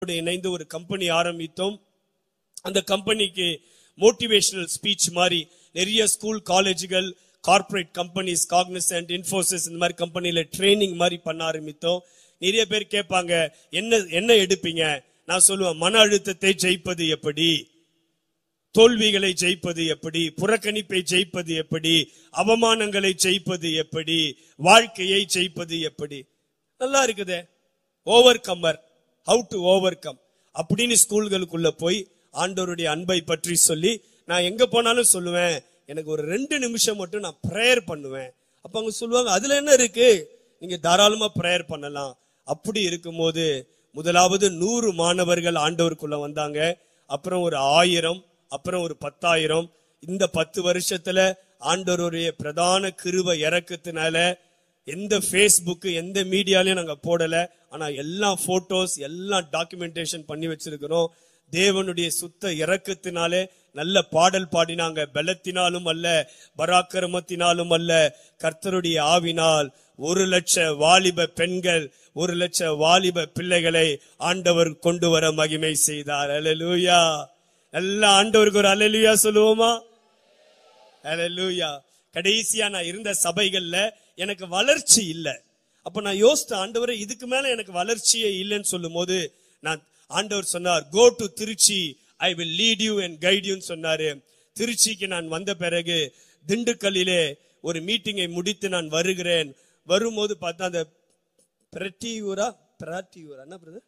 கூட இணைந்து ஒரு கம்பெனி ஆரம்பித்தோம் அந்த கம்பெனிக்கு மோட்டிவேஷனல் ஸ்பீச் மாதிரி நிறைய ஸ்கூல் காலேஜுகள் கார்ப்பரேட் கம்பெனிஸ் காக்னிசன்ட் இன்ஃபோசிஸ் இந்த மாதிரி கம்பெனில ட்ரைனிங் மாதிரி பண்ண ஆரம்பித்தோம் நிறைய பேர் கேட்பாங்க என்ன என்ன எடுப்பீங்க நான் சொல்லுவேன் மன அழுத்தத்தை ஜெயிப்பது எப்படி தோல்விகளை ஜெயிப்பது எப்படி புறக்கணிப்பை ஜெயிப்பது எப்படி அவமானங்களை ஜெயிப்பது எப்படி வாழ்க்கையை ஜெயிப்பது எப்படி நல்லா இருக்குதே overcomer how to overcome அப்படின்னு ஸ்கூல்களுக்குள்ள போய் ஆண்டவருடைய அன்பை பற்றி சொல்லி நான் எங்க போனாலும் சொல்லுவேன் எனக்கு ஒரு ரெண்டு நிமிஷம் மட்டும் நான் ப்ரேயர் பண்ணுவேன் அப்ப அவங்க சொல்லுவாங்க அதுல என்ன இருக்கு நீங்க தாராளமா ப்ரேயர் பண்ணலாம் அப்படி இருக்கும்போது முதலாவது நூறு மாணவர்கள் ஆண்டவருக்குள்ள வந்தாங்க அப்புறம் ஒரு ஆயிரம் அப்புறம் ஒரு பத்தாயிரம் இந்த பத்து வருஷத்துல ஆண்டவருடைய பிரதான கிருப இறக்கத்தினால எந்த ஃபேஸ்புக் எந்த மீடியாலையும் நாங்க போடல ஆனா எல்லா போட்டோஸ் எல்லாம் டாக்குமெண்டேஷன் பண்ணி வச்சிருக்கிறோம் தேவனுடைய சுத்த இறக்கத்தினாலே நல்ல பாடல் பாடினாங்க பலத்தினாலும் அல்ல பராக்கிரமத்தினாலும் அல்ல கர்த்தருடைய ஆவினால் ஒரு லட்ச வாலிப பெண்கள் ஒரு லட்ச வாலிப பிள்ளைகளை ஆண்டவர் கொண்டு வர மகிமை செய்தார் அல்லேலூயா நல்ல ஆண்டவருக்கு ஒரு அல்லேலூயா சொல்லுவோமா அல்லேலூயா கடைசியா நான் இருந்த சபைகள்ல எனக்கு வளர்ச்சி இல்ல அப்ப நான் யோசித்த ஆண்டவரே இதுக்கு மேல எனக்கு வளர்ச்சியே இல்லைன்னு சொல்லும் போது நான் ஆண்டவர் சொன்னார் go to Trichy I will lead you and guide யூன்னு சொன்னாரு திருச்சிக்கு நான் வந்த பிறகு திண்டுக்கல்லிலே ஒரு மீட்டிங்கை முடித்து நான் வருகிறேன் வரும்போது பார்த்தா அந்த பிரட்டியூரா பிராட்டியூரா என்ன பிரதர்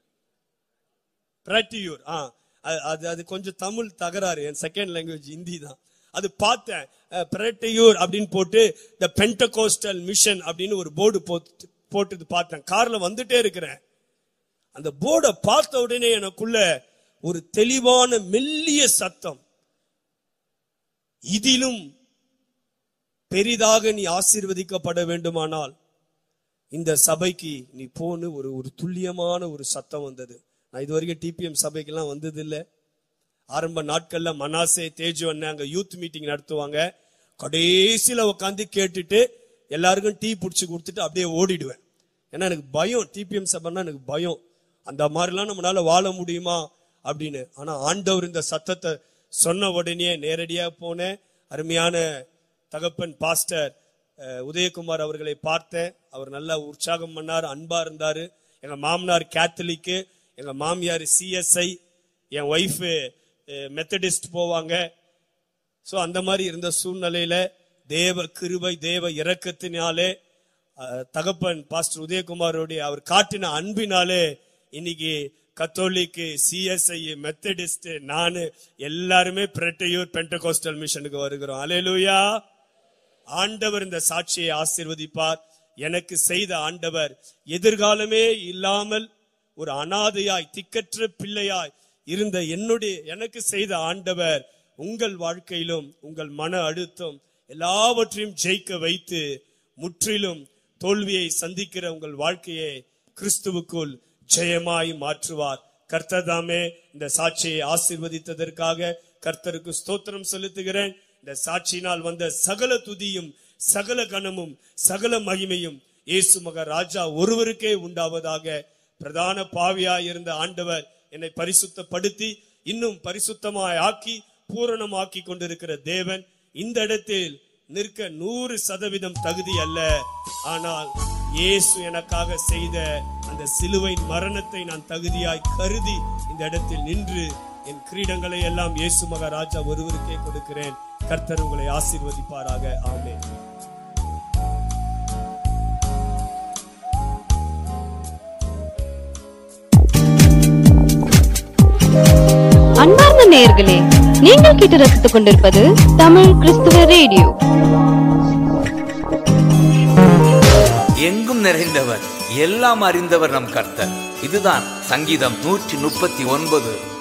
பிராட்டியூர் ஆ அது- அது அது கொஞ்சம் தமிழ் தகராறு என் செகண்ட் லாங்குவேஜ் ஹிந்தி தான் அது பார்த்தேன் அஹ், பிரட்டையூர் அப்படின்னு போட்டு த பென்டகோஸ்டல் மிஷன் அப்படின்னு ஒரு போர்டு போட்டு போட்டு பார்த்தேன் கார்ல வந்துட்டே இருக்கிறேன் அந்த போர்டை பார்த்த உடனே எனக்குள்ள ஒரு தெளிவான மெல்லிய சத்தம் இதிலும் பெரிதாக நீ ஆசீர்வதிக்கப்பட வேண்டுமானால் இந்த சபைக்கு நீ போன்னு ஒரு ஒரு துல்லியமான ஒரு சத்தம் வந்தது நான் இது வரைக்கும் டிபிஎம் சபைக்கெல்லாம் வந்தது இல்ல ஆரம்ப நாட்கள்ல மனாசே தேஜு அண்ணன் அங்க யூத் மீட்டிங் நடத்துவாங்க கடைசியில உட்காந்து கேட்டுட்டு எல்லாருக்கும் டீ புடிச்சு கொடுத்துட்டு அப்படியே ஓடிடுவேன் ஏன்னா எனக்கு பயம் டிபிஎம் சபைன்னா எனக்கு பயம் அந்த மாதிரிலாம் நம்மளால வாழ முடியுமா அப்படின்னு ஆனா ஆண்டவர் இந்த சத்தத்தை சொன்ன உடனே நேரடியா போனேன் அருமையான தகப்பன் பாஸ்டர் அஹ், உதயகுமார் அவர்களை பார்த்தேன் அவர் நல்லா உற்சாகம் பண்ணார் அன்பா இருந்தாரு எங்க மாமனார் கேத்தலிக்கு எங்க மாமியார் சிஎஸ்ஐ என் ஒய்ஃப் மெத்தடிஸ்ட் போவாங்க சோ அந்த மாதிரி இருந்த சூழ்நிலையில தேவ கிருபை தேவ இரக்கத்தினாலே அஹ், தகப்பன் பாஸ்டர் உதயகுமாரோடைய அவர் காட்டின அன்பினாலே இன்னைக்கு கத்தோலிக்கு சிஎஸ்ஐ மெத்தடிஸ்ட் நானு எல்லாருமே பிரட்டையூர் பென்டகோஸ்டல் மிஷனுக்கு வருகிறோம் அலையலூயா ஆண்டவர் இந்த சாட்சியை ஆசீர்வதிப்பார் எனக்கு செய்த ஆண்டவர் எதிர்காலமே இல்லாமல் ஒரு அனாதையாய் திக்கற்ற பிள்ளையாய் இருந்த என்னுடைய எனக்கு செய்த ஆண்டவர் உங்கள் வாழ்க்கையிலும் உங்கள் மன அழுத்தம் எல்லாவற்றையும் ஜெயிக்க வைத்து முற்றிலும் தோல்வியை சந்திக்கிற உங்கள் வாழ்க்கையை கிறிஸ்துவுக்குள் ஜெயமாய் மாற்றுவார் கர்த்தர் தாமே இந்த சாட்சியை ஆசீர்வதித்ததற்காக கர்த்தருக்கு ஸ்தோத்திரம் செலுத்துகிறேன் இந்த சாட்சியினால் வந்த சகல துதியும் சகல கனமும் சகல மகிமையும் இயேசு மக ராஜா ஒருவருக்கே உண்டாவதாக பிரதான பாவியாய் இருந்த ஆண்டவர் என்னை பரிசுத்தப்படுத்தி இன்னும் பரிசுத்தமாய் ஆக்கி பூரணமாக்கி கொண்டிருக்கிற தேவன் இந்த இடத்தில் நிற்க நூறு சதவீதம் தகுதி அல்ல ஆனால் இயேசு எனக்காக செய்த அந்த சிலுவையின் மரணத்தை நான் தகுதியாய் கருதி இந்த இடத்தில் நின்று என் கிரீடங்களை எல்லாம் இயேசு மகாராஜா ஒருவருக்கே கொடுக்கிறேன் கர்த்தர் உங்களை ஆசீர்வதிப்பாராக ஆமென் அன்பார்ந்த நேயர்களே நீங்கள் கேட்டு ரசித்துக் கொண்டிருப்பது தமிழ் கிறிஸ்துவ ரேடியோ எங்கும் நிறைந்தவர் எல்லாம் அறிந்தவர் நம் கர்த்தர் இதுதான் சங்கீதம் நூற்றி முப்பத்தி ஒன்பது